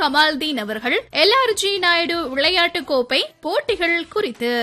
கமால்தீன் அவர்கள் எல்ஆர்ஜி நாயுடு விளையாட்டுக் கோப்பை போட்டிகள் குறித்து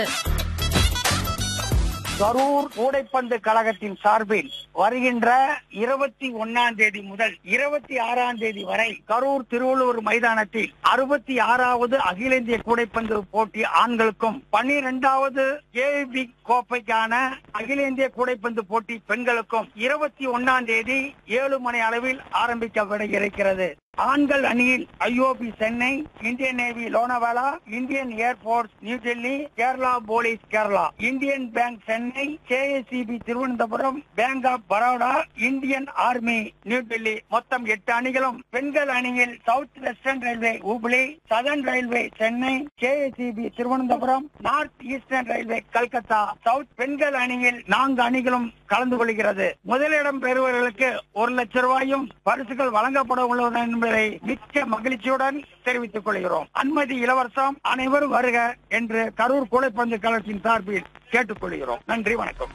கரூர் கூடைப்பந்து கழகத்தின் சார்பில் வருகின்ற இருபத்தி ஒன்னாம் தேதி முதல் இருபத்தி ஆறாம் தேதி வரை கரூர் திருவள்ளூர் மைதானத்தில் அறுபத்தி ஆறாவது அகில இந்திய கூடைப்பந்து போட்டி ஆண்களுக்கும் பன்னிரெண்டாவது ஏபி கோப்பைக்கான அகில இந்திய கூடைப்பந்து போட்டி பெண்களுக்கும் இருபத்தி ஒன்னாம் தேதி ஏழு மணி அளவில் ஆரம்பிக்கப்பட இருக்கிறது ஆண்கள் அணியில் IOB Chennai Indian navy Lonavala Indian airport New Delhi Kerala police Kerala Indian bank Chennai KSCB Thiruvananthapuram bank of Baroda Indian army New Delhi மொத்தம் எட்டு அணிகளும் பெண்கள் அணியில் south western railway Hubli southern railway Chennai KSCB Thiruvananthapuram north eastern railway Calcutta south பெண்கள் அணியில் நான்கு அணிகளும் கலந்து கொள்கிறது முதலிடம் பெறுவர்களுக்கு ஒரு லட்சம் ரூபாயும் பரிசுகள் வழங்கப்பட உள்ளது என்பதை மிக்க மகிழ்ச்சியுடன் தெரிவித்துக் கொள்கிறோம் அனுமதி இலவசம் அனைவரும் வருக என்று கரூர் கூடைப்பந்து கழகத்தின் சார்பில் கேட்டுக் கொள்கிறோம் நன்றி வணக்கம்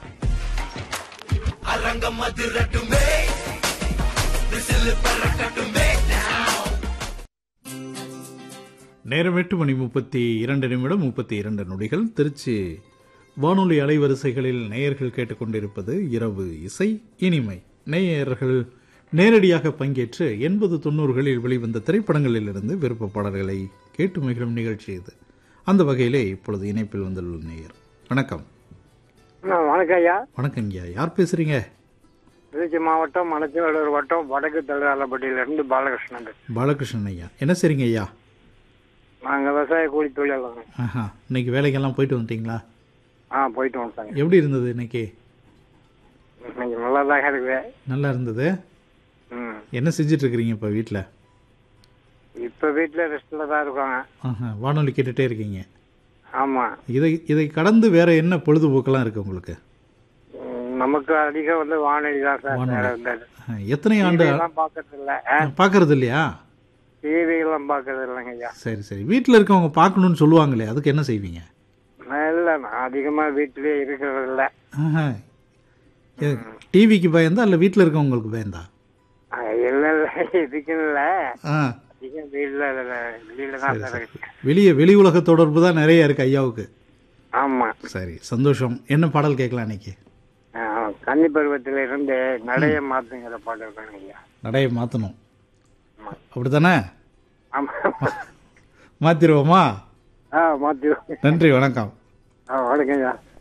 நேரம் எட்டு மணி முப்பத்தி இரண்டு நிமிடம் முப்பத்தி இரண்டு நொடிகள் திருச்சி வானொலி அலைவரிசைகளில் நேயர்கள் கேட்டுக்கொண்டிருப்பது இரவு இசை இனிமை நேயர்கள் நேரடியாக பங்கேற்று எண்பது தொண்ணூறுகளில் வெளிவந்த திரைப்படங்களிலிருந்து விருப்ப பாடல்களை கேட்டு மகிழும் நிகழ்ச்சி இது அந்த வகையிலே இப்பொழுது இணைப்பில் வந்துள்ள நேயர் வணக்கம் வணக்கம் ஐயா வணக்கங்கய்யா யார் பேசுறீங்க திருச்சி மாவட்டம் மணச்சவேலூர் வட்டம் வடக்கு தழுவாலப்பட்டியிலிருந்து பாலகிருஷ்ணன் பாலகிருஷ்ணன் ஐயா என்ன செய்றீங்க ஐயா நாங்க விவசாய கூலி தொழிலாளங்க ஆஹா இன்னைக்கு வேலைக்கெல்லாம் போயிட்டு வந்துட்டீங்களா ஆ போயிட்டு வந்துட்டாங்க எப்படி இருந்தது இன்னைக்கு இன்னைக்கு நல்லா தான் இருக்குது நல்லா இருந்தது ம் என்ன செஞ்சுட்டு இருக்கிறீங்க இப்போ வீட்டில் இப்ப வீட்டுல ரெஸ்ட்ல தான் இருக்காங்க ஆஹா வானொலி கேட்டுட்டே இருக்கீங்க ஆமா இதை இதை கடந்து வேற என்ன பொழுதுபோக்கெல்லாம் இருக்கு உங்களுக்கு ம், நமக்கு அதிகம் வந்து வானொலி தான் சார் வானொலி. வேற எந்த ஆ, எத்தனை ஆண்டு எல்லாம் பாக்குறது இல்ல பார்க்கறது இல்லையா டிவி எல்லாம் பாக்குறது இல்லைங்க ஐயா சரி சரி வீட்டில் இருக்கவங்க பார்க்கணும்னு சொல்லுவாங்களே அதுக்கு என்ன செய்வீங்க நான் இல்ல நான் அதிகமா வீட்டிலேயே இருக்கிறது இல்ல ஆஹா டிவிக்கு பயந்தா இல்லை வீட்டில் இருக்கவங்களுக்கு பயந்தா ஆ, இல்ல இல்ல இதுக்குன்னு இல்ல ஆ அதிகம் வீட்டுல வெளியில தான் சார் இருக்கு வெளியே வெளி உலக தொடர்பு தான் நிறைய இருக்கு ஐயாவுக்கு ஆமா சரி சந்தோஷம் என்ன பாடல் கேட்கலாம் இன்னைக்கு ஆ, கன்னி பருவத்தில இருந்து நடைய மாத்துங்கிற பாட்டு இருக்காங்க ஐயா நடைய மாற்றணும் ஆமா. அப்படித்தானே ஆமா மாற்றிடுவோமா ஆ மாத்தி நன்றி வணக்கம் ஆ வணக்கம் ஐயா